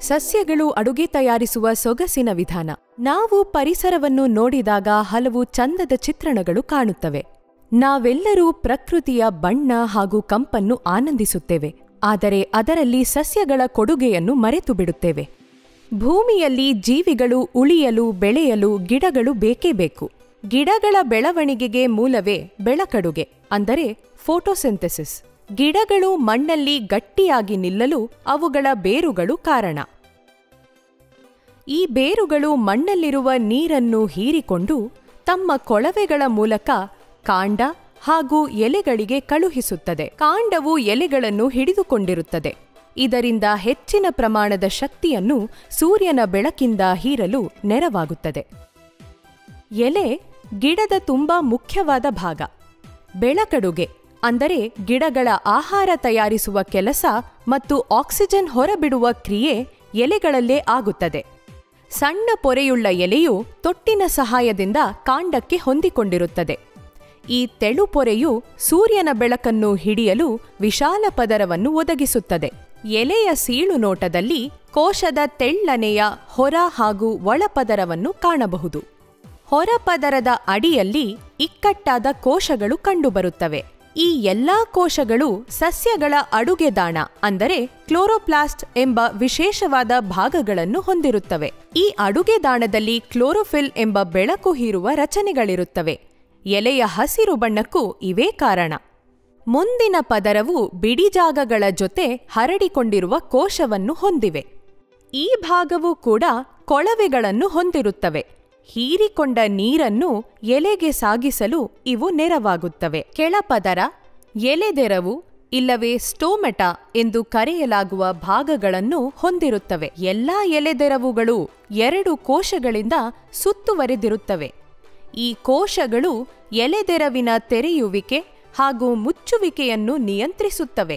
ಸಸ್ಯಗಳು ಅಡುಗೆ ತಯಾರಿಸುವ ಸೊಗಸಿನ ವಿಧಾನ ನಾವು ಪರಿಸರವನ್ನು ನೋಡಿದಾಗ ಹಲವು ಚಂದದ ಚಿತ್ರಣಗಳು ಕಾಣುತ್ತವೆ ನಾವೆಲ್ಲರೂ ಪ್ರಕೃತಿಯ ಬಣ್ಣ ಹಾಗೂ ಕಂಪನ್ನು ಆನಂದಿಸುತ್ತೇವೆ ಆದರೆ ಅದರಲ್ಲಿ ಸಸ್ಯಗಳ ಕೊಡುಗೆಯನ್ನು ಮರೆತು ಬಿಡುತ್ತೇವೆ ಭೂಮಿಯಲ್ಲಿ ಜೀವಿಗಳು ಉಳಿಯಲು ಬೆಳೆಯಲು ಗಿಡಗಳು ಬೇಕೇ ಬೇಕು ಗಿಡಗಳ ಬೆಳವಣಿಗೆಗೆ ಮೂಲವೇ ಬೆಳಕಡುಗೆ ಅಂದರೆ ಫೋಟೋಸಿಂಥೆಸಿಸ್ ಗಿಡಗಳು ಮಣ್ಣಲ್ಲಿ ಗಟ್ಟಿಯಾಗಿ ನಿಲ್ಲಲು ಅವುಗಳ ಬೇರುಗಳು ಕಾರಣ ಈ ಬೇರುಗಳು ಮಣ್ಣಲ್ಲಿರುವ ನೀರನ್ನು ಹೀರಿಕೊಂಡು ತಮ್ಮ ಕೊಳವೆಗಳ ಮೂಲಕ ಕಾಂಡ ಹಾಗೂ ಎಲೆಗಳಿಗೆ ಕಳುಹಿಸುತ್ತದೆ ಕಾಂಡವು ಎಲೆಗಳನ್ನು ಹಿಡಿದುಕೊಂಡಿರುತ್ತದೆ ಇದರಿಂದ ಹೆಚ್ಚಿನ ಪ್ರಮಾಣದ ಶಕ್ತಿಯನ್ನು ಸೂರ್ಯನ ಬೆಳಕಿಂದ ಹೀರಲು ನೆರವಾಗುತ್ತದೆ ಎಲೆ ಗಿಡದ ತುಂಬಾ ಮುಖ್ಯವಾದ ಭಾಗ ಬೆಳಕಡುಗೆ ಅಂದರೆ ಗಿಡಗಳ ಆಹಾರ ತಯಾರಿಸುವ ಕೆಲಸ ಮತ್ತು ಆಕ್ಸಿಜನ್ ಹೊರಬಿಡುವ ಕ್ರಿಯೆ ಎಲೆಗಳಲ್ಲೇ ಆಗುತ್ತದೆ ಸಣ್ಣ ಪೊರೆಯುಳ್ಳ ಎಲೆಯು ತೊಟ್ಟಿನ ಸಹಾಯದಿಂದ ಕಾಂಡಕ್ಕೆ ಹೊಂದಿಕೊಂಡಿರುತ್ತದೆ ಈ ತೆಳು ಪೊರೆಯು ಸೂರ್ಯನ ಬೆಳಕನ್ನು ಹಿಡಿಯಲು ವಿಶಾಲ ಪದರವನ್ನು ಒದಗಿಸುತ್ತದೆ ಎಲೆಯ ಸೀಳು ನೋಟದಲ್ಲಿ ಕೋಶದ ತೆಳ್ಳನೆಯ ಹೊರ ಹಾಗೂ ಒಳಪದರವನ್ನು ಕಾಣಬಹುದು ಹೊರಪದರದ ಅಡಿಯಲ್ಲಿ ಇಕ್ಕಟ್ಟಾದ ಕೋಶಗಳು ಕಂಡುಬರುತ್ತವೆ ಈ ಎಲ್ಲಾ ಕೋಶಗಳು ಸಸ್ಯಗಳ ಅಡುಗೆದಾಣ ಅಂದರೆ ಕ್ಲೋರೋಪ್ಲಾಸ್ಟ್ ಎಂಬ ವಿಶೇಷವಾದ ಭಾಗಗಳನ್ನು ಹೊಂದಿರುತ್ತವೆ ಈ ಅಡುಗೆದಾಣದಲ್ಲಿ ಕ್ಲೋರೋಫಿಲ್ ಎಂಬ ಬೆಳಕು ಹೀರುವ ರಚನೆಗಳಿರುತ್ತವೆ ಎಲೆಯ ಹಸಿರು ಬಣ್ಣಕ್ಕೂ ಇವೇ ಕಾರಣ ಮುಂದಿನ ಪದರವು ಬಿಡಿಜಾಗಗಳ ಜೊತೆ ಹರಡಿಕೊಂಡಿರುವ ಕೋಶವನ್ನು ಹೊಂದಿವೆ ಈ ಭಾಗವು ಕೂಡ ಕೊಳವೆಗಳನ್ನು ಹೊಂದಿರುತ್ತವೆ ಹೀರಿಕೊಂಡ ನೀರನ್ನು ಎಲೆಗೆ ಸಾಗಿಸಲು ಇವು ನೆರವಾಗುತ್ತವೆ ಕೆಳಪದರ ಎಲೆದೆರವು ಇಲ್ಲವೇ ಸ್ಟೋಮೆಟಾ ಎಂದು ಕರೆಯಲಾಗುವ ಭಾಗಗಳನ್ನು ಹೊಂದಿರುತ್ತವೆ ಎಲ್ಲಾ ಎಲೆದೆರವುಗಳು ಎರಡು ಕೋಶಗಳಿಂದ ಸುತ್ತುವರೆದಿರುತ್ತವೆ ಈ ಕೋಶಗಳು ಎಲೆದೆರವಿನ ತೆರೆಯುವಿಕೆ ಹಾಗೂ ಮುಚ್ಚುವಿಕೆಯನ್ನು ನಿಯಂತ್ರಿಸುತ್ತವೆ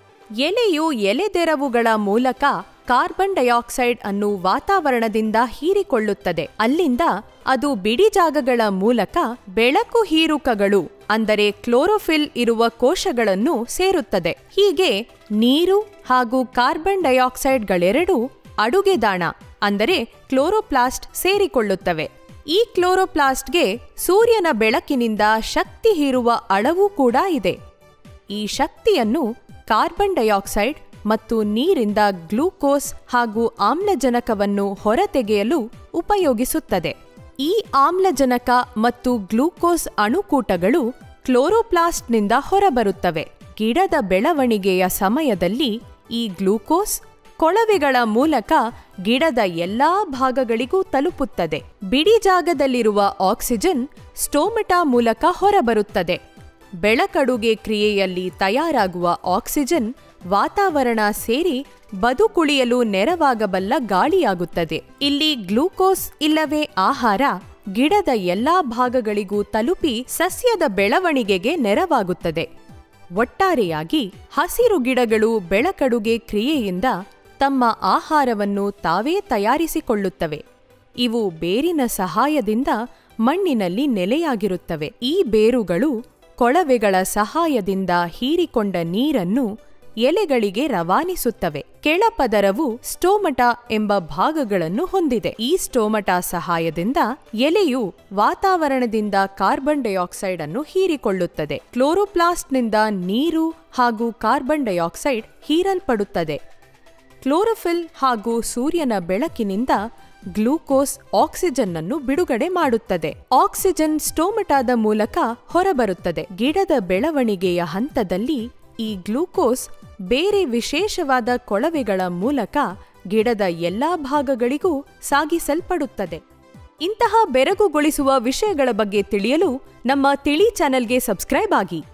ಎಲೆಯು ಎಲೆದೆರವುಗಳ ಮೂಲಕ ಕಾರ್ಬನ್ ಡೈಆಕ್ಸೈಡ್ ಅನ್ನು ವಾತಾವರಣದಿಂದ ಹೀರಿಕೊಳ್ಳುತ್ತದೆ ಅಲ್ಲಿಂದ ಅದು ಬಿಡಿ ಜಾಗಗಳ ಮೂಲಕ ಬೆಳಕು ಹೀರುಕಗಳು ಅಂದರೆ ಕ್ಲೋರೋಫಿಲ್ ಇರುವ ಕೋಶಗಳನ್ನು ಸೇರುತ್ತದೆ ಹೀಗೆ ನೀರು ಹಾಗೂ ಕಾರ್ಬನ್ ಡೈಆಕ್ಸೈಡ್ಗಳೆರಡೂ ಅಡುಗೆದಾಣ ಅಂದರೆ ಕ್ಲೋರೋಪ್ಲಾಸ್ಟ್ ಸೇರಿಕೊಳ್ಳುತ್ತವೆ ಈ ಕ್ಲೋರೋಪ್ಲಾಸ್ಟ್ಗೆ ಸೂರ್ಯನ ಬೆಳಕಿನಿಂದ ಶಕ್ತಿ ಹೀರುವ ಅಳವೂ ಕೂಡ ಇದೆ ಈ ಶಕ್ತಿಯನ್ನು ಕಾರ್ಬನ್ ಡೈಆಕ್ಸೈಡ್ ಮತ್ತು ನೀರಿಂದ ಗ್ಲೂಕೋಸ್ ಹಾಗೂ ಆಮ್ಲಜನಕವನ್ನು ಹೊರತೆಗೆಯಲು ಉಪಯೋಗಿಸುತ್ತದೆ ಈ ಆಮ್ಲಜನಕ ಮತ್ತು ಗ್ಲೂಕೋಸ್ ಅಣುಕೂಟಗಳು ಕ್ಲೋರೋಪ್ಲಾಸ್ಟ್ನಿಂದ ಹೊರಬರುತ್ತವೆ ಗಿಡದ ಬೆಳವಣಿಗೆಯ ಸಮಯದಲ್ಲಿ ಈ ಗ್ಲೂಕೋಸ್ ಕೊಳವೆಗಳ ಮೂಲಕ ಗಿಡದ ಎಲ್ಲಾ ಭಾಗಗಳಿಗೂ ತಲುಪುತ್ತದೆ ಬಿಡಿ ಜಾಗದಲ್ಲಿರುವ ಆಕ್ಸಿಜನ್ ಸ್ಟೋಮೆಟಾ ಮೂಲಕ ಹೊರಬರುತ್ತದೆ ಬೆಳಕಡುಗೆ ಕ್ರಿಯೆಯಲ್ಲಿ ತಯಾರಾಗುವ ಆಕ್ಸಿಜನ್ ವಾತಾವರಣ ಸೇರಿ ಬದುಕುಳಿಯಲು ನೆರವಾಗಬಲ್ಲ ಗಾಳಿಯಾಗುತ್ತದೆ ಇಲ್ಲಿ ಗ್ಲೂಕೋಸ್ ಇಲ್ಲವೇ ಆಹಾರ ಗಿಡದ ಎಲ್ಲಾ ಭಾಗಗಳಿಗೂ ತಲುಪಿ ಸಸ್ಯದ ಬೆಳವಣಿಗೆಗೆ ನೆರವಾಗುತ್ತದೆ ಒಟ್ಟಾರೆಯಾಗಿ ಹಸಿರು ಗಿಡಗಳು ಬೆಳಕಡುಗೆ ಕ್ರಿಯೆಯಿಂದ ತಮ್ಮ ಆಹಾರವನ್ನು ತಾವೇ ತಯಾರಿಸಿಕೊಳ್ಳುತ್ತವೆ ಇವು ಬೇರಿನ ಸಹಾಯದಿಂದ ಮಣ್ಣಿನಲ್ಲಿ ನೆಲೆಯಾಗಿರುತ್ತವೆ ಈ ಬೇರುಗಳು ಕೊಳವೆಗಳ ಸಹಾಯದಿಂದ ಹೀರಿಕೊಂಡ ನೀರನ್ನು ಎಲೆಗಳಿಗೆ ರವಾನಿಸುತ್ತವೆ ಕೆಳಪದರವು ಸ್ಟೋಮಟಾ ಎಂಬ ಭಾಗಗಳನ್ನು ಹೊಂದಿದೆ ಈ ಸ್ಟೋಮಟಾ ಸಹಾಯದಿಂದ ಎಲೆಯು ವಾತಾವರಣದಿಂದ ಕಾರ್ಬನ್ ಡೈಆಕ್ಸೈಡ್ ಅನ್ನು ಹೀರಿಕೊಳ್ಳುತ್ತದೆ ಕ್ಲೋರೋಪ್ಲಾಸ್ಟ್ನಿಂದ ನೀರು ಹಾಗೂ ಕಾರ್ಬನ್ ಡೈಆಕ್ಸೈಡ್ ಹೀರಲ್ಪಡುತ್ತದೆ ಕ್ಲೋರೋಫಿಲ್ ಹಾಗೂ ಸೂರ್ಯನ ಬೆಳಕಿನಿಂದ ಗ್ಲೂಕೋಸ್ ಆಕ್ಸಿಜನ್ ಅನ್ನು ಬಿಡುಗಡೆ ಮಾಡುತ್ತದೆ ಆಕ್ಸಿಜನ್ ಸ್ಟೋಮಟಾದ ಮೂಲಕ ಹೊರಬರುತ್ತದೆ ಗಿಡದ ಬೆಳವಣಿಗೆಯ ಹಂತದಲ್ಲಿ ಈ ಗ್ಲೂಕೋಸ್ ಬೇರೆ ವಿಶೇಷವಾದ ಕೊಳವೆಗಳ ಮೂಲಕ ಗಿಡದ ಎಲ್ಲಾ ಭಾಗಗಳಿಗೂ ಸಾಗಿಸಲ್ಪಡುತ್ತದೆ ಇಂತಹ ಬೆರಗುಗೊಳಿಸುವ ವಿಷಯಗಳ ಬಗ್ಗೆ ತಿಳಿಯಲು ನಮ್ಮ ತಿಳಿ ಚಾನೆಲ್ಗೆ ಸಬ್ಸ್ಕ್ರೈಬ್ ಆಗಿ